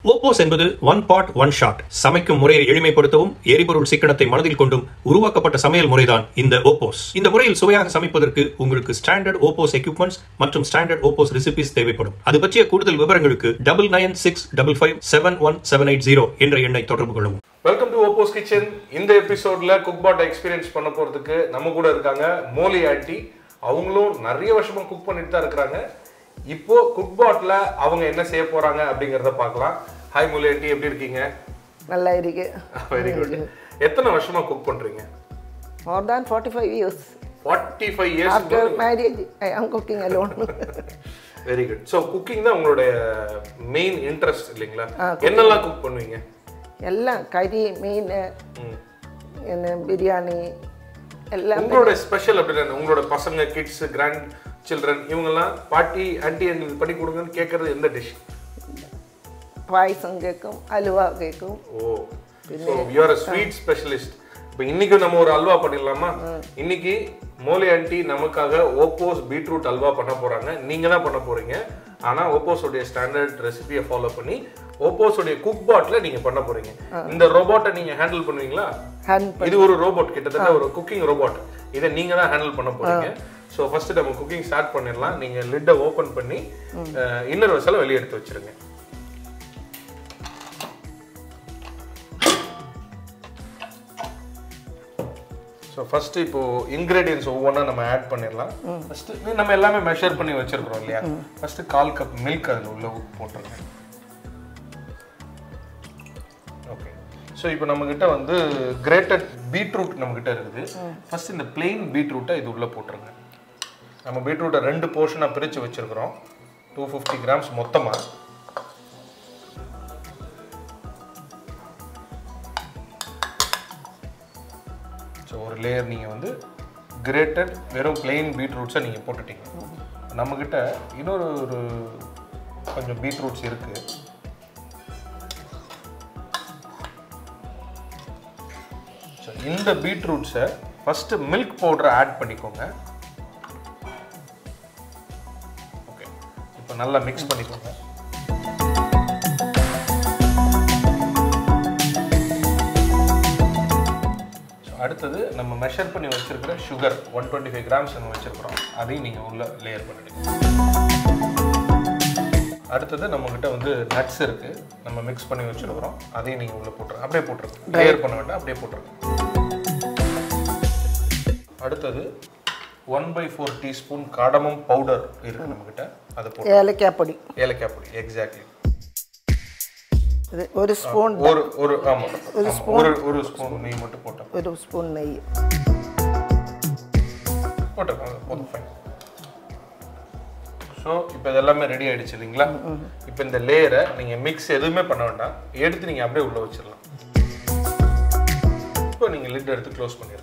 ஓப்போஸ் என்பது one pot one shot சமைக்கும் முறையை எளிமைப்படுத்தவும் எரிபொருள் சிக்கனத்தை மனதில் கொண்டும் உருவாக்கப்பட்ட சமையல் முறைதான் இந்த ஓப்போஸ் இந்த முறையில் சுவையாக சமைப்பதற்கு உங்களுக்கு ஸ்டாண்டர்ட் ஓப்போஸ் எக்யூப்மெண்ட்ஸ் மற்றும் ஸ்டாண்டர்ட் ஓப்போஸ் ரெசிபிஸ் தேவைப்படும் அது பற்றிய கூடுதல் விவரங்களுக்கு double nine six double five seven one seven eight zero என்ற எண்ணை தொடர்பு கொள்ளவும் வெல்கம் டு ஓப்போஸ் கிச்சன் இந்த எபிசோட்ல குக் பாட் எக்ஸ்பீரியன்ஸ் பண்ண போறதுக்கு நம்ம கூட இருக்காங்க மோலி ஆண்டி அவங்களும் நிறைய வருஷமா குக் பண்ணிட்டு தான் இருக்கிறாங்க இப்போ குக் பாட்ல அவங்க என்ன செய்ய போறாங்க அப்படிங்கறத பார்க்கலாம் ஹாய் மோலி ஆண்டி எப்படி இருக்கீங்க நல்லா இருக்கு வெரி குட் எத்தனை வருஷமா குக் பண்றீங்க more than forty five years forty five years after marriage I am cooking alone very good so cooking தான் உங்களுடைய மெயின் இன்ட்ரெஸ்ட் இல்லைங்களா என்னெல்லாம் குக் பண்ணுவீங்க எல்லாம் கறி மீன் ம். என்ன பிரியாணி எல்லாம் உங்களோட ஸ்பெஷல் அப்படின்னு உங்களோட பசங்க கிட்ஸ் கிராண்ட் சில்ட்ரன் இவங்கெல்லாம் பாட்டி ஆன்டி எங்களுக்கு பண்ணி கொடுங்கன்னு கேட்கறது எந்த டிஷ் பாயசம் கேட்கும் அலுவா கேட்கும் oh so you are a sweet specialist இப்போ இன்னைக்கு நம்ம ஒரு அல்வா பண்ணிடலாமா இன்னைக்கு மோலி ஆண்டி நமக்காக ஓப்போஸ் பீட்ரூட் அல்வா பண்ண போறாங்க நீங்க தான் பண்ண போறீங்க ஆனா ஓப்போஸ் உடைய ஸ்டாண்டர்ட் ரெசிபியை ஃபாலோ பண்ணி ஓப்போஸ் உடைய குக் பாட்ல நீங்க பண்ண போறீங்க இந்த ரோபோட்டை நீங்க ஹேண்டில் பண்ணுவீங்களா ஹேண்ட் இது ஒரு ரோபோட் கிட்டத்தட்ட ஒரு குக்கிங் ரோபோட் இதை நீங்க தான் ஹேண்டில் பண்ண போறீங்க ஸோ ஃபர்ஸ்ட் நம்ம குக்கிங் ஸ்டார்ட் பண்ணிடலாம் நீங்க லிட்டை ஓபன் பண்ணி இன்னர் வசல வெளியே எடுத்து வச்சிருங்க ஸோ ஃபர்ஸ்ட் இப்போ இன்கிரீடியன்ஸ் ஒவ்வொன்றா நம்ம ஆட் பண்ணிடலாம் ஃபர்ஸ்ட் நம்ம எல்லாமே மெஷர் பண்ணி வச்சிருக்கிறோம் இல்லையா ஃபர்ஸ்ட் கால் கப் மில்க் அதில் உள்ள போட்டுருங்க ஓகே ஸோ இப்போ நம்மக்கிட்ட வந்து கிரேட்டட் பீட்ரூட் நம்மக்கிட்ட இருக்குது ஃபர்ஸ்ட் இந்த பிளெயின் பீட்ரூட்டை இது உள்ளே போட்டுருங்க நம்ம பீட்ரூட்டை ரெண்டு போர்ஷனாக பிரித்து வச்சுருக்கிறோம் டூ ஃபிஃப்டி கிராம்ஸ் மொத்தமாக ஸோ ஒரு லேயர் நீங்கள் வந்து கிரேட்டட் வெறும் பிளெயின் பீட்ரூட்ஸை நீங்கள் போட்டுட்டீங்க நம்மக்கிட்ட இன்னொரு ஒரு கொஞ்சம் பீட்ரூட்ஸ் இருக்குது ஸோ இந்த பீட்ரூட்ஸை ஃபஸ்ட்டு மில்க் பவுடரை ஆட் பண்ணிக்கோங்க ஓகே இப்போ நல்லா மிக்ஸ் பண்ணிக்கோங்க ஸோ அடுத்தது நம்ம மெஷர் பண்ணி வச்சிருக்கிற sugar one twenty five grams நம்ம வச்சிருக்கிறோம் அதையும் நீங்கள் உள்ள லேயர் பண்ணிடுங்க அடுத்தது நம்மக்கிட்ட வந்து நட்ஸ் இருக்கு நம்ம மிக்ஸ் பண்ணி வச்சிருக்கிறோம் அதையும் நீங்கள் உள்ள போட்டுருங்க அப்படியே போட்டுருங்க லேயர் பண்ண வேண்டாம் அப்படியே போட்டுருங்க அடுத்தது one by four teaspoon cardamom powder இருக்கு நம்மக்கிட்ட அதை போட்டு ஏலக்காய் பொடி ஏலக்காய் பொடி எக்ஸாக்ட்லி இது ஒரு ஸ்பூன் ஒரு ஒரு ஆமாம் ஒரு ஒரு ஸ்பூன் நெய் மட்டும் போட்டோம் ஒரு ஸ்பூன் நெய் போட்டுருக்காங்க போதும் ஃபைன் ஸோ இப்போ இதெல்லாமே ரெடி ஆயிடுச்சு இல்லைங்களா இப்போ இந்த லேயரை நீங்கள் மிக்ஸ் எதுவுமே பண்ண வேண்டாம் எடுத்து நீங்கள் அப்படியே உள்ளே வச்சிடலாம் இப்போ நீங்கள் லிட் எடுத்து க்ளோஸ் பண்ணிடுங்க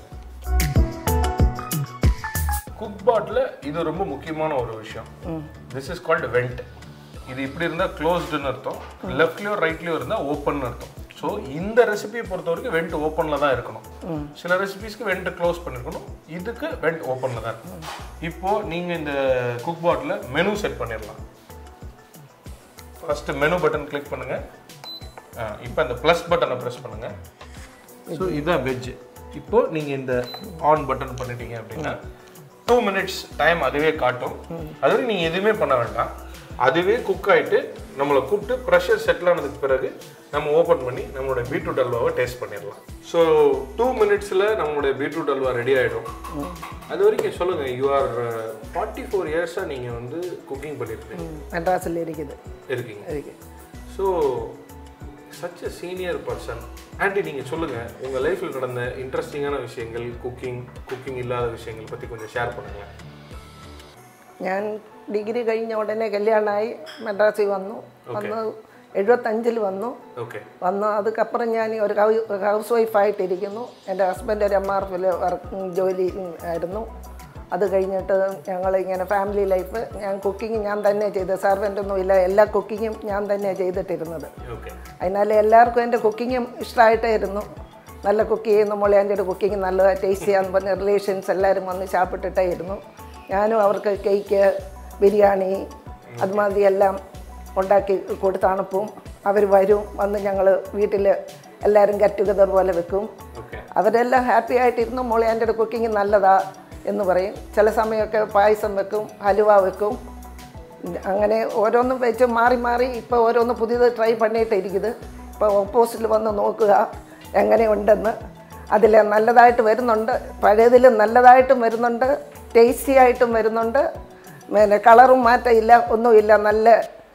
குக் பாட்டில் இது ரொம்ப முக்கியமான ஒரு விஷயம் திஸ் இஸ் கால்டு வெண்ட் இது இப்படி இருந்தால் க்ளோஸ்டுன்னு அர்த்தம் லெஃப்ட்லேயோ ரைட்லேயோ இருந்தால் ஓப்பன் அர்த்தம் ஸோ இந்த ரெசிபியை பொறுத்த வரைக்கும் வெண்ட் ஓப்பனில் தான் இருக்கணும் சில ரெசிபிஸ்க்கு வெண்ட் க்ளோஸ் பண்ணிருக்கணும் இதுக்கு வெண்ட் ஓப்பனில் தான் இருக்கணும் இப்போ நீங்கள் இந்த குக் பாட்டில் மெனு செட் பண்ணிடலாம் ஃபர்ஸ்ட் மெனு பட்டன் கிளிக் பண்ணுங்க இப்போ அந்த ப்ளஸ் பட்டனை ப்ரெஸ் பண்ணுங்க ஸோ இதுதான் வெஜ் இப்போ நீங்கள் இந்த ஆன் பட்டன் பண்ணிட்டீங்க அப்படின்னா டூ மினிட்ஸ் டைம் அதுவே காட்டும் அதுவே நீங்கள் எதுவுமே பண்ண வேண்டாம் அதுவே குக் ஆயிட்டு நம்மளை கூப்பிட்டு ப்ரெஷர் செட்டில் ஆனதுக்கு பிறகு நம்ம ஓப்பன் பண்ணி நம்மளோட பீட்ரூட் அல்வாவை டேஸ்ட் பண்ணிடலாம் ஸோ டூ மினிட்ஸில் நம்மளுடைய பீட்ரூட் அல்வா ரெடி ஆகிடும் அது வரைக்கும் சொல்லுங்கள் யூ ஆர் ஃபார்ட்டி ஃபோர் இயர்ஸாக நீங்கள் வந்து குக்கிங் பண்ணியிருக்கீங்க மெட்ராஸில் இருக்குது இருக்கீங்க இருக்கு so such a senior person aunty நீங்கள் சொல்லுங்கள் உங்கள் லைஃப்பில் நடந்த இன்ட்ரெஸ்டிங்கான விஷயங்கள் குக்கிங் குக்கிங் இல்லாத விஷயங்கள் பற்றி கொஞ்சம் ஷேர் பண்ணுங்களேன் ഞാൻ ഡിഗ്രി കഴിഞ്ഞ ഉടനെ കല്യാണമായി മെഡ്രാസിൽ വന്നു വന്ന് എഴുപത്തഞ്ചിൽ വന്നു ஓகே വന്നു അതുക്കപ്പുറം ഞാൻ ഒരു ഹൗ- ഹൗസ് വൈഫായിട്ടിരിക്കുന്നു എൻ്റെ ഹസ്ബൻഡ് ഒരു എം ആർ എഫിൽ വർക്ക് ജോലി ആയിരുന്നു അത് കഴിഞ്ഞിട്ട് ഞങ്ങൾ ഇങ്ങനെ ഫാമിലി ലൈഫ് ഞാൻ കുക്കിംഗ് ഞാൻ തന്നെ ചെയ്ത് സർവൻ്റ് ഒന്നും ഇല്ല എല്ലാ കുക്കിങ്ങും ഞാൻ തന്നെ ചെയ്തിട്ടിരുന്നത് ஓகே അതിനാൽ എല്ലാവർക്കും എൻ്റെ കുക്കിങ്ങും ഇഷ്ടമായിട്ടായിരുന്നു നല്ല കുക്ക് ചെയ്യുന്ന മോളെ എൻ്റെ കുക്കിംഗ് നല്ല ടേസ്റ്റ് ചെയ്യാന്ന് പറഞ്ഞ റിലേഷൻസ് എല്ലാവരും വന്ന് ശാപ്പിട്ടിട്ടായിരുന്നു ഞാനും അവർക്ക് കേക്ക് ബിരിയാണി അതുമാതിരി എല്ലാം ഉണ്ടാക്കി കൊടുത്ത് തണുപ്പും അവർ വരും വന്ന് ഞങ്ങൾ വീട്ടിൽ എല്ലാവരും ഗെറ്റ് ടുഗദർ പോലെ വെക്കും ஓகே അവരെല്ലാം ഹാപ്പി ആയിട്ടിരുന്നു മോളെ എൻ്റെ കുക്കിംഗ് നല്ലതാ എന്ന് പറയും ചില സമയമൊക്കെ പായസം വെക്കും ഹലുവ വെക്കും അങ്ങനെ ഓരോന്നും വെച്ച് മാറി മാറി ഇപ്പോൾ ഓരോന്ന് പുതിയത് ട്രൈ പണിയിട്ട് ഇരിക്കുന്നത് ഇപ്പോൾ ഓപ്പോസിറ്റിൽ വന്ന് നോക്കുക എങ്ങനെയുണ്ടെന്ന് അതിൽ നല്ലതായിട്ട് വരുന്നുണ്ട് പഴയതിൽ നല്ലതായിട്ടും വരുന്നുണ്ട് ടേസ്റ്റി ആയിട്ടും വരുന്നുണ്ട് പിന്നെ കളറും മാറ്റമില്ല ഒന്നുമില്ല നല്ല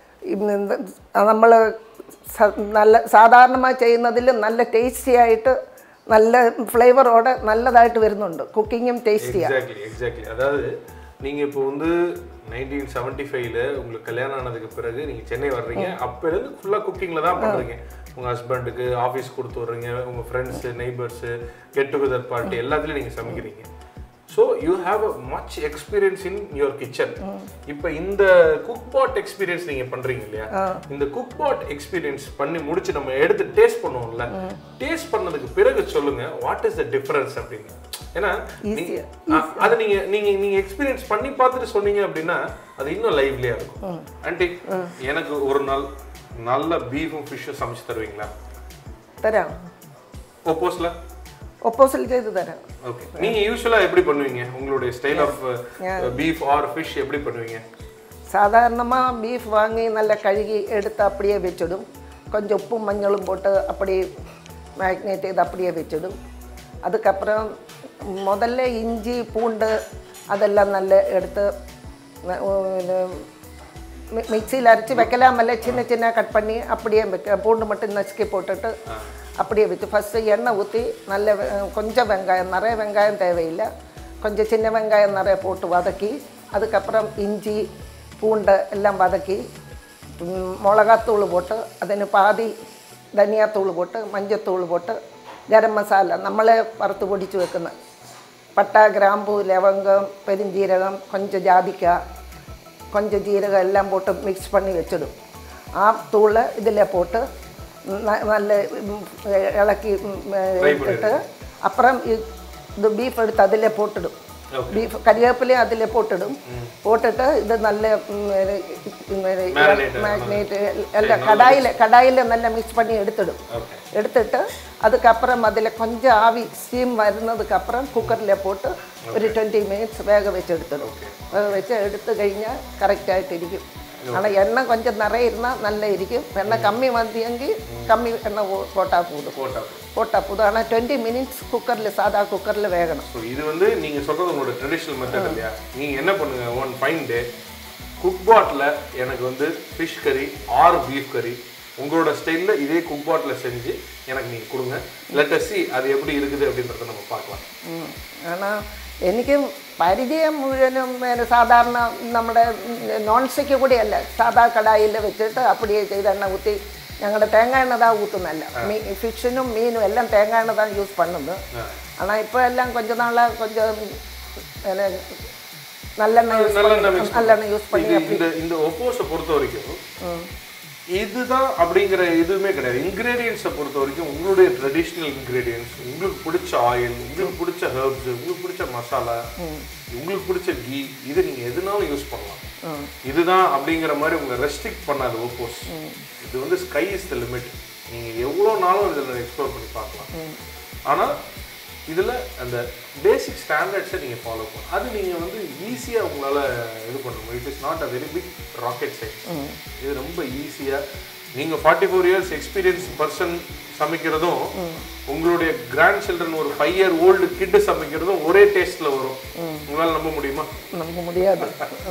നമ്മൾ നല്ല സാധാരണമായി ചെയ്യുന്നതിൽ നല്ല ടേസ്റ്റി ആയിട്ട് നല്ല ഫ്ലേവറോടെ നല്ലതായിട്ട് വരുന്നുണ്ട് കുക്കിങ്ങും ടേസ്റ്റിയാണ് எக்ஸாக்ட்லி எக்ஸாக்ட்லி அதாவது நீங்க இப்போ வந்து நைன்டீன் செவன்டி ஃபைவ்ல உங்களுக்கு கல்யாணம் ஆனதுக்கு பிறகு நீங்க சென்னை வர்றீங்க அப்ப இருந்து ஃபுல்லா குக்கிங்ல தான் பண்றீங்க உங்க ஹஸ்பண்டுக்கு ஆஃபீஸ் கொடுத்து வர்றீங்க உங்க friends neighbours get together party எல்லாத்துலயும் நீங்க சமைக்கிறீங்க so you have a much experience in your kitchen இப்போ இந்த குக் பாட் எக்ஸ்பீரியன்ஸ் நீங்க பண்றீங்க இல்லையா இந்த குக் பாட் எக்ஸ்பீரியன்ஸ் பண்ணி முடிச்சு நம்ம எடுத்து டேஸ்ட் பண்ணுவோம்ல டேஸ்ட் பண்ணதுக்கு பிறகு சொல்லுங்க வாட் இஸ் த டிஃபரன்ஸ் அப்படின்னு ஏன்னா நீங்க- ஆ, அது நீங்க நீங்க நீங்க எக்ஸ்பீரியன்ஸ் பண்ணி பார்த்துட்டு சொன்னீங்க அப்படின்னா அது இன்னும் லைவ்லியா இருக்கும் ஆண்டி எனக்கு ஒரு நாள் நல்ல பீஃபும் ஃபிஷ்ஷும் சமைச்சு தருவீங்களா തരാം ஒப்போஸ்ல ഒപ്പോസിൽ ചെയ്ത് തരാം ஓகே நீங்க யூஸ்வலா எப்படி பண்ணுவீங்க உங்களுடைய style of beef or fish எப்படி பண்ணுவீங்க சாதாரணமாக பீஃப் வாங்கி நல்லா கழுகி எடுத்து அப்படியே வச்சிடும் கொஞ்சம் உப்பும் மஞ்சளும் போட்டு அப்படியே மேக்னேட் செய்து அப்படியே வச்சிடும் அதுக்கப்புறம் முதல்ல இஞ்சி பூண்டு அதெல்லாம் நல்லா எடுத்து ந- இது மி- மிக்சியில் அரைச்சி வைக்கலாமல்ல சின்ன சின்ன கட் பண்ணி அப்படியே வைக்க பூண்டு மட்டும் நசுக்கி போட்டுட்டு அப்படியே வச்சு ஃபஸ்ட்டு எண்ணெய் ஊற்றி நல்ல வெ- கொஞ்சம் வெங்காயம் நிறைய வெங்காயம் தேவையில்லை கொஞ்சம் சின்ன வெங்காயம் நிறைய போட்டு வதக்கி அதுக்கப்புறம் இஞ்சி பூண்டை எல்லாம் வதக்கி ம், மிளகாத்தூள் போட்டு അതിന് പാതി ധനിയാത്തൂൾ പോട്ട് മഞ്ഞത്തൂൾ പോട്ട് ഗരം മസാല നമ്മളെ വറുത്ത് പൊടിച്ച് വെക്കുന്ന പട്ട ഗ്രാമ്പു ലവംഗം പെരിഞ്ജീരകം കൊഞ്ചം ജാതിക്ക கொஞ்சம் ஜீரகம் எல்லாம் போட்டு மிக்ஸ் பண்ணி வச்சிடும் ஆ தூளை இதில் போட்டு ந- நல்ல ம், இளக்கி ம், எடுத்துட்டு அப்புறம் இ- இது பீஃப் எடுத்து அதில் போட்டுடும் பீஃப் கறிவேப்பிலையும் அதில் போட்டுடும் போட்டுட்டு இது நல்ல Marinate மேக்னேட் எல்லாம் கடாயில் கடாயில் நல்லா மிக்ஸ் பண்ணி எடுத்துடும் எடுத்துட்டு அதுக்கப்புறம் அதில் கொஞ்சம் ஆவி ஸ்டீம் വരുന്നதுக்கப்புறம் குக்கரில் போட்டு ഒരു ട്വൻറ്റി മിനിറ്റ്സ് വേഗ വെച്ച് എടുത്തിടും വേഗ വെച്ച് എടുത്തു കഴിഞ്ഞാൽ കറക്റ്റായിട്ടിരിക്കും ஆனால் எண்ணெய் கொஞ்சம் நிறைய இருந்தால் நல்லா இருக்கும் எண்ணெய் கம்மி வந்தியெങ്കിൽ கம்மி எண்ணெய் போ- போட்டா போதும் போட்டா போட்டா போதும் ஆனால் டுவெண்ட்டி மினிட்ஸ் குக்கரில் சாதா குக்கரில் வேகணும் ஸோ இது வந்து நீங்க சொல்றது உங்களோட ட்ரெடிஷ்னல் மெத்தட் இல்லையா நீங்க என்ன பண்ணுங்க ஒன் ஃபைன் டே குக் பாட்ல எனக்கு வந்து ஃபிஷ் கறி ஆர் பீஃப் கறி உங்களோட ஸ்டைல்ல இதே குக் பாட்ல செஞ்சு எனக்கு நீங்க கொடுங்க லெட் சி அது எப்படி இருக்குது அப்படின்றத நம்ம பார்க்கலாம் ஆனால் എനിക്ക് പരിചയം മുഴുവനും പിന്നെ സാധാരണ നമ്മുടെ നോൺ സ്റ്റിക്ക് കൂടിയല്ല സാധാ കടായിൽ വെച്ചിട്ട് അപ്പടിയെ ചെയ്ത് എണ്ണ ഊറ്റി ഞങ്ങളുടെ തേങ്ങ എണ്ണ தான் ஊற்றுனல்ல மீ ஃபிஷ்ஷினும் மீனும் எல்லாம் தேங்காய் எண்ணெய் தான் யூஸ் பண்ணுது ஆனால் இப்போ எல்லாம் கொஞ்ச நாளாக கொஞ்சம் என்ன, நல்லெண்ணெய் யூஸ் நல்லெண்ணெய் பண்ணி mix நல்லெண்ணெய் யூஸ் பண்ணி இது இந்த இந்த ஒப்போஸை பொறுத்த வரைக்கும் இதுதான் அப்படிங்கிற எதுவுமே கிடையாது இன்கிரீடியன்ஸை பொறுத்த வரைக்கும் உங்களுடைய ட்ரெடிஷ்னல் இன்கிரீடியன்ஸ் உங்களுக்கு பிடிச்ச ஆயில் உங்களுக்கு பிடிச்ச ஹெர்ப்ஸ் உங்களுக்கு பிடிச்ச மசாலா உங்களுக்கு பிடிச்ச கீ இது நீங்க எதுனாலும் யூஸ் பண்ணலாம் இதுதான் அப்படிங்கிற மாதிரி உங்களை ரெஸ்ட்ரிக்ட் பண்ணாது ஓப்போஸ் இது வந்து ஸ்கை இஸ் த லிமிட் நீங்க எவ்வளோ நாளும் இதில் எக்ஸ்ப்ளோர் பண்ணி பார்க்கலாம் ஆனா இதுல அந்த பேசிக் ஸ்டாண்டர்ட்ஸை நீங்க ஃபாலோ பண்ணணும் அது நீங்க வந்து ஈஸியா உங்களால இது பண்ண முடியும் it is not a very big rocket science இது ரொம்ப ஈஸியா நீங்க forty four years experience person சமைக்கிறதும் உங்களுடைய கிராண்ட் சில்ட்ரன் ஒரு ஃபைவ் இயர் ஓல்டு கிட்டு சமைக்கிறதும் ஒரே டேஸ்ட்ல வரும் உங்களால நம்ப முடியுமா நமக்கு முடியாது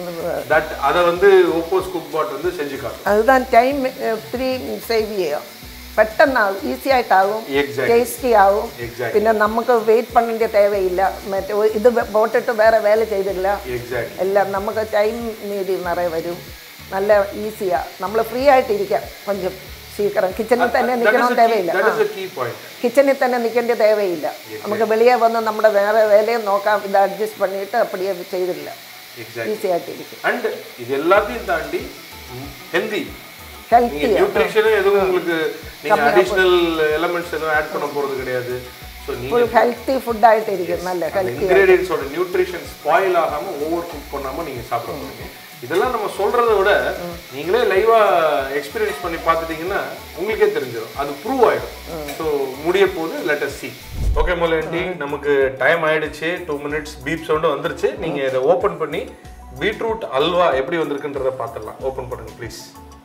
தட் அதை வந்து ஓப்போஸ் குக் பாட் வந்து செஞ்சு காட்டும் அதுதான் டைம் ത്രീ സേവ് ചെയ്യാം പെട്ടെന്നാകും ഈസി ആയിട്ടാകും Exactly. ടേസ്റ്റി ആകും Exactly. പിന്നെ നമുക്ക് വെയിറ്റ് പണിൻ്റെ தேவையில்லை മറ്റേ ഒ- ഇത് വെ- പോട്ടിട്ട് വേറെ വേല ചെയ്തില്ല எக்ஸாக்ட் എല്ലാം നമുക്ക് ടൈം നീതി നിറയെ വരും നല്ല ഈസിയാ നമ്മൾ ഫ്രീ ആയിട്ടിരിക്കാം കൊഞ്ചം സീക്കിരം കിച്ചണിൽ തന്നെ നിൽക്കണമെന്ന് தேவையிല്ല தட் இஸ் கீ பாயிண்ட் കിച്ചണിൽ തന്നെ നിൽക്കേണ്ട தேவைയില്ല നമുക്ക് വെളിയെ വന്ന് നമ്മുടെ വേറെ വേലയും നോക്കാം ഇത് അഡ്ജസ്റ്റ് பண்ணிட்டு அப்படியே ചെയ്തില്ല எக்ஸாக்ட் ഈസി ആയിട്ടിരിക്കും அண்ட் இது எல்லாத்தையும் தாண்டி ஹெல்தி ஹெல்த்தி நீங்க நியூட்ரிஷனும் எதுவும் உங்களுக்கு நீங்க அடிஷனல் எலிமெண்ட்ஸ் எதுவும் ஆட் பண்ண போறது கிடையாது ஸோ நீங்க ഫുൾ ഹെൽത്തി ഫുഡായിട്ടിരിക്കും നല്ല அந்த ஹெல்த்தி இன்கிரீடியன்ஸோட நியூட்ரிஷன் ஸ்பாயில் ஆகாம ஓவர் குக் பண்ணாம நீங்க சாப்பிட போறீங்க இதெல்லாம் நம்ம சொல்றதை விட நீங்களே லைவா எக்ஸ்பீரியன்ஸ் பண்ணி பார்த்துட்டீங்கன்னா உங்களுக்கே தெரிஞ்சிடும் அது ப்ரூவ் ஆயிடும் ஸோ முடிய போது லெட் அஸ் சி ஓகே மொழி நமக்கு டைம் ஆயிடுச்சு டூ மினிட்ஸ் பீப் சவுண்டு வந்துருச்சு நீங்க இதை ஓபன் பண்ணி பீட்ரூட் அல்வா எப்படி வந்திருக்குன்றத பார்த்துடலாம் ஓபன் பண்ணுங்க ப்ளீஸ்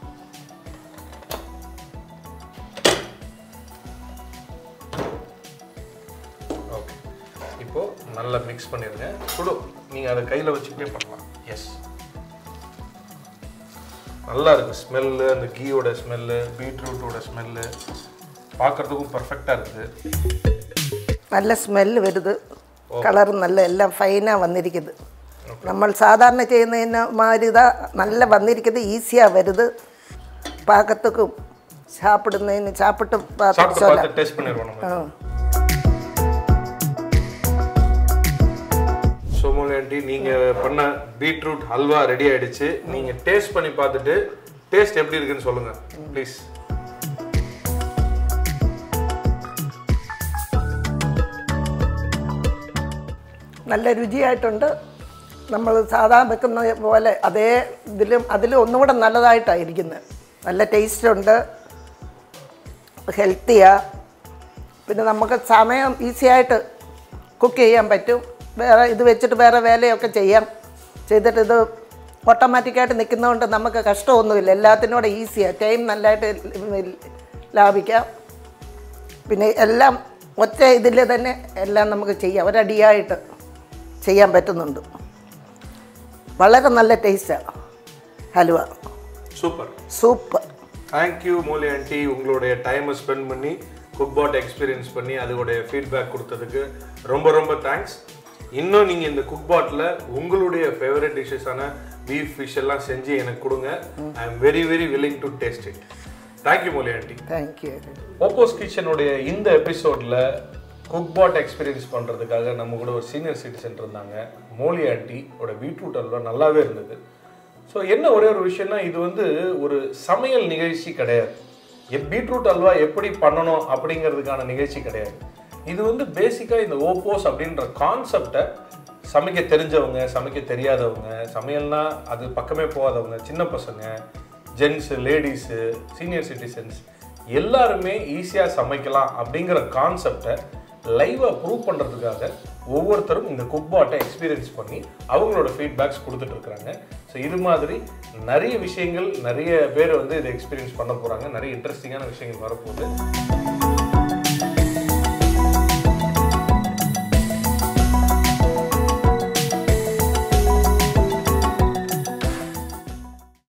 ஓகே இப்போ நல்லா மிக்ஸ் பண்ணிருங்க சுடு நீங்க அதை கையில வச்சுக்கிட்டே பண்ணலாம் எஸ் நல்லா இருக்கு ஸ்மெல்லு அந்த கீயோட ஸ்மெல்லு பீட்ரூட்டோட ஸ்மெல்லு பார்க்கறதுக்கும் பர்ஃபெக்டாக இருக்குது നല്ല സ്മെല്ല് വരുത് കളർ നല്ല എല്ലാം ഫൈനാக വന്നിരിക്കുന്നത് നമ്മൾ സാധാരണ ചെയ്യുന്നതിന് മാതിരി ഇതാ നല്ല വന്നിരിക്കുന്നത് ഈസിயாக വരുത് പാകത്തുക്കും சாப்பிடுന്നതിന് சாப்பிட்டு பார்த்து சாப்பிட்டு சொல்ல பார்த்து டேஸ்ட் பண்ணிடுவோம் நம்ம சோமோலி ஆண்டி நீங்க பண்ண பீட்ரூட் ஹல்வா ரெடி ஆயிடுச்சு நீங்க டேஸ்ட் பண்ணி பார்த்துட்டு டேஸ்ட் எப்படி இருக்குன்னு சொல்லுங்க ப்ளீஸ் നല്ല രുചിയായിട്ടുണ്ട് നമ്മൾ സാധാരണ വെക്കുന്ന പോലെ അതേ ഇതിലും അതിലും ഒന്നുകൂടെ നല്ലതായിട്ടായിരിക്കുന്നത് നല്ല ടേസ്റ്റ് ഉണ്ട് ഹെൽത്തിയാണ് പിന്നെ നമുക്ക് സമയം ഈസി ആയിട്ട് കുക്ക് ചെയ്യാൻ പറ്റും വേറെ ഇത് വെച്ചിട്ട് വേറെ വേലയൊക്കെ ചെയ്യാം ചെയ്തിട്ട് ഇത് ഓട്ടോമാറ്റിക്കായിട്ട് നിൽക്കുന്നതുകൊണ്ട് നമുക്ക് കഷ്ടമൊന്നുമില്ല എല്ലാത്തിനൂടെ ഈസിയാണ് ടൈം നല്ലതായിട്ട് ലാഭിക്കാം പിന്നെ എല്ലാം ഒറ്റ ഇതിൽ തന്നെ എല്ലാം നമുക്ക് ചെയ്യാം ഒരടിയായിട്ട് ചെയ്യാൻ പറ്റുന്നുണ്ട് വളരെ നല്ല ടേസ്റ്റാണ് ഹലുവ super super thank you Molly aunty உங்களுடைய டைமை ஸ்பெண்ட் பண்ணி குக்பாட் எக்ஸ்பீரியன்ஸ் பண்ணி அதோடைய ஃபீட்பேக் கொடுத்ததுக்கு ரொம்ப ரொம்ப தேங்க்ஸ் இன்னும் நீங்கள் இந்த குக்பாட்டில் உங்களுடைய ஃபேவரட் டிஷ்ஷஸான பீஃப் ஃபிஷ் எல்லாம் செஞ்சு எனக்கு கொடுங்க I am very very willing to taste it thank you Molly aunty thank you Oppo's கிச்சனுடைய இந்த எபிசோடில் குக்பாட் எக்ஸ்பீரியன்ஸ் பண்ணுறதுக்காக நம்ம கூட ஒரு சீனியர் சிட்டிசன் இருந்தாங்க மோலி ஆண்டியோட பீட்ரூட் அல்வா நல்லாவே இருந்தது ஸோ என்ன ஒரே ஒரு விஷயம்னா இது வந்து ஒரு சமையல் நிகழ்ச்சி கிடையாது எப் பீட்ரூட் அல்வா எப்படி பண்ணணும் அப்படிங்கிறதுக்கான நிகழ்ச்சி கிடையாது இது வந்து பேசிக்காக இந்த ஓப்போஸ் அப்படின்ற கான்செப்டை சமைக்க தெரிஞ்சவங்க சமைக்க தெரியாதவங்க சமையல்னா அது பக்கமே போகாதவங்க சின்ன பசங்க ஜென்ஸு லேடிஸு சீனியர் சிட்டிசன்ஸ் எல்லாருமே ஈஸியாக சமைக்கலாம் அப்படிங்கிற கான்செப்டை லைவாக ப்ரூவ் பண்ணுறதுக்காக ஒவ்வொருத்தரும் இந்த குக்பாட்டை எக்ஸ்பீரியன்ஸ் பண்ணி அவங்களோட ஃபீட்பேக்ஸ் கொடுத்துட்டு இருக்கிறாங்க ஸோ இது மாதிரி நிறைய விஷயங்கள் நிறைய பேர் வந்து இதை எக்ஸ்பீரியன்ஸ் பண்ண போகிறாங்க நிறைய இன்ட்ரெஸ்டிங்கான விஷயங்கள் வரப்போகுது